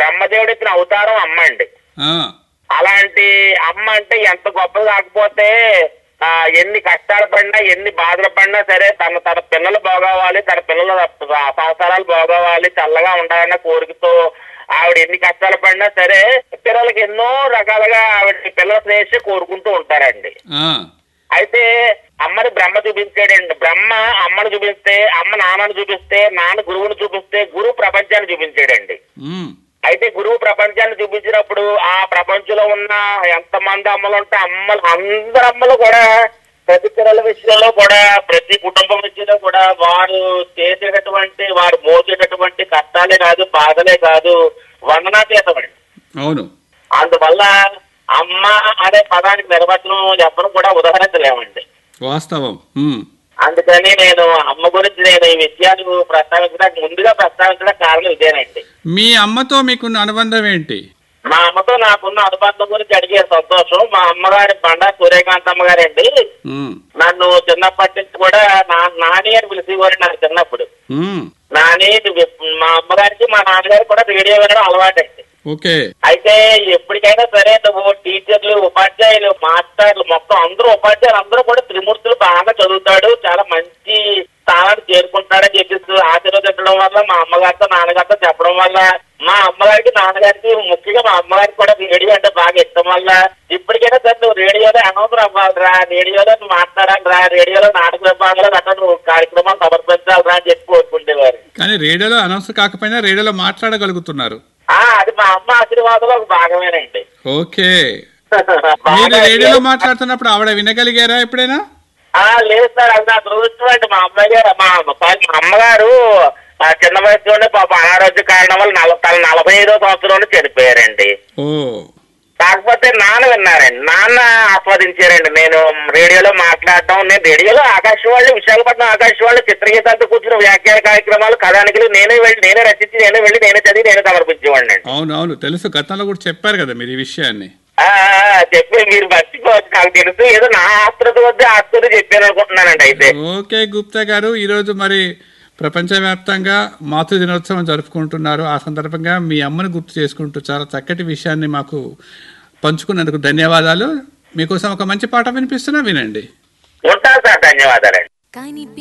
బ్రహ్మదేవుడు ఇచ్చిన అవతారం అమ్మ అండి ఆ, అలాంటి అమ్మ అంటే ఎంత గొప్పది కాకపోతే ఆ, ఎన్ని కష్టాలు పడినా ఎన్ని బాధలు పడినా సరే తన తన పిల్లలు బాగోవాలి తన పిల్లల సంవత్సరాలు బాగోవాలి చల్లగా ఉండాలన్న కోరికతో ఆవిడ ఎన్ని కష్టాలు పడినా సరే పిల్లలకి ఎన్నో రకాలుగా ఆవిడ పిల్లల శ్రేయస్సు కోరుకుంటూ ఉంటారండి ఆ, అయితే అమ్మని బ్రహ్మ చూపించాడండి బ్రహ్మ అమ్మను చూపిస్తే అమ్మ నాన్నను చూపిస్తే నాన్న గురువుని చూపిస్తే గురువు ప్రపంచాన్ని చూపించాడండి ఉమ్, అయితే గురువు ప్రపంచాన్ని చూపించినప్పుడు ఆ ప్రపంచంలో ఉన్న ఎంతమంది అమ్మలు ఉంటే అమ్మలు అందరు అమ్మలు కూడా ప్రతి పిల్లల విషయంలో కూడా ప్రతి కుటుంబం విషయంలో కూడా వారు చేసేటటువంటి వారు మోసేటటువంటి కష్టాలే కాదు బాధలే కాదు వందనాతీతమండి అవును అందువల్ల అమ్మ అనే పదానికి నిర్వచనం చెప్పడం కూడా ఉదాహరించలేమండి వాస్తవం ఉమ్, అందుకని నేను అమ్మ గురించి నేను ఈ విషయాన్ని ప్రస్తావించడానికి ముందుగా ప్రస్తావించడానికి కారణం ఇదేనండి మీ అమ్మతో మీకున్న అనుబంధం ఏంటి మా అమ్మతో నాకున్న అనుబంధం గురించి అడిగే సంతోషం మా అమ్మగారి బండా సూర్యకాంతమ్మ గారండి ఉమ్, నన్ను చిన్నప్పటి నుంచి కూడా నా నాని అని పిలిచేవారు నాకు చిన్నప్పుడు ఉమ్, నాని నువ్వు ఎప్- మా అమ్మగారికి మా నాన్నగారికి కూడా రేడియో వినడం అలవాటండి ఓకే అయితే ఎప్పటికైనా సరే నువ్వు టీచర్లు ఉపాధ్యాయులు మాస్టర్లు మొత్తం అందరూ ఉపాధ్యాయులు అందరూ కూడా త్రిమూర్తులు బాగా చదువుతాడు చాలా మంచి స్థానాన్ని చేరుకుంటాడని చెప్పేసి ఆశీర్వదించడం వల్ల మా అమ్మగారితో నాన్నగారితో చెప్పడం వల్ల మా అమ్మగారికి నాన్నగారికి ముఖ్యంగా మా అమ్మగారికి కూడా రేడియో అంటే బాగా ఇష్టం వల్ల ఇప్పటికైనా సరే నువ్వు రేడియోలో అనవసరం అవ్వాలిరా రేడియోలో నువ్వు మాట్లాడాలిరా రేడియోలో నాటక విభాగంలో అట్లా నువ్వు కార్యక్రమాలు సమర్పించాలిరా అని చెప్పి కోరుకుంటేవారు కానీ రేడియోలో అనౌన్స్ కాకపోయినా రేడియోలో మాట్లాడగలుగుతున్నారు ఆ అది మా అమ్మ ఆశీర్వాదంలో ఒక భాగమేనండి ఓకే మీరు బాగా రేడియోలో మాట్లాడుతున్నప్పుడు ఆవిడ వినగలిగారా ఎప్పుడైనా ఆ లేదు సార్ అది నా దృష్టం అండి మా అమ్మాయి గారు మా సారీ, మా అమ్మగారు ఆ చిన్న వయసులోనే పాప అనారోగ్య కారణం వల్ల నల తన నలభై ఐదో సంవత్సరంలో చనిపోయారండి ఓ కాకపోతే నాన్న విన్నారండి నాన్న ఆస్వాదించారండి నేను రేడియోలో మాట్లాడటం నేను రేడియోలో ఆకాశవాణి విశాఖపట్నం ఆకాశవాణి చిత్రగీతాలతో కూర్చున్న వ్యాఖ్యాన కార్యక్రమాలు కథానికలు నేనే వెళ్ళి నేనే రచించి నేనే వెళ్ళి నేనే చదివి నేనే సమర్పించేవాడిని అండి అవును అవును తెలుసు గతంలో కూడా చెప్పారు కదా మీరు ఈ విషయాన్ని ఆ, ఆ, చెప్పి మీరు మర్చిపోవచ్చు నాకు తెలుసు ఏదో నా ఆస్త్రత వద్ద ఆస్త్రత చెప్పాను అనుకుంటున్నానండి అయితే ఓకే గుప్తా గారు ఈరోజు మరి ప్రపంచవ్యాప్తంగా మాతృ దినోత్సవం జరుపుకుంటున్నారు ఆ సందర్భంగా మీ అమ్మని గుర్తు చేసుకుంటూ చాలా చక్కటి విషయాన్ని మాకు పంచుకున్నందుకు ధన్యవాదాలు మీకోసం ఒక మంచి పాట వినిపిస్తున్నా వినండి ఉంటాను సార్ ధన్యవాదాలండి కాని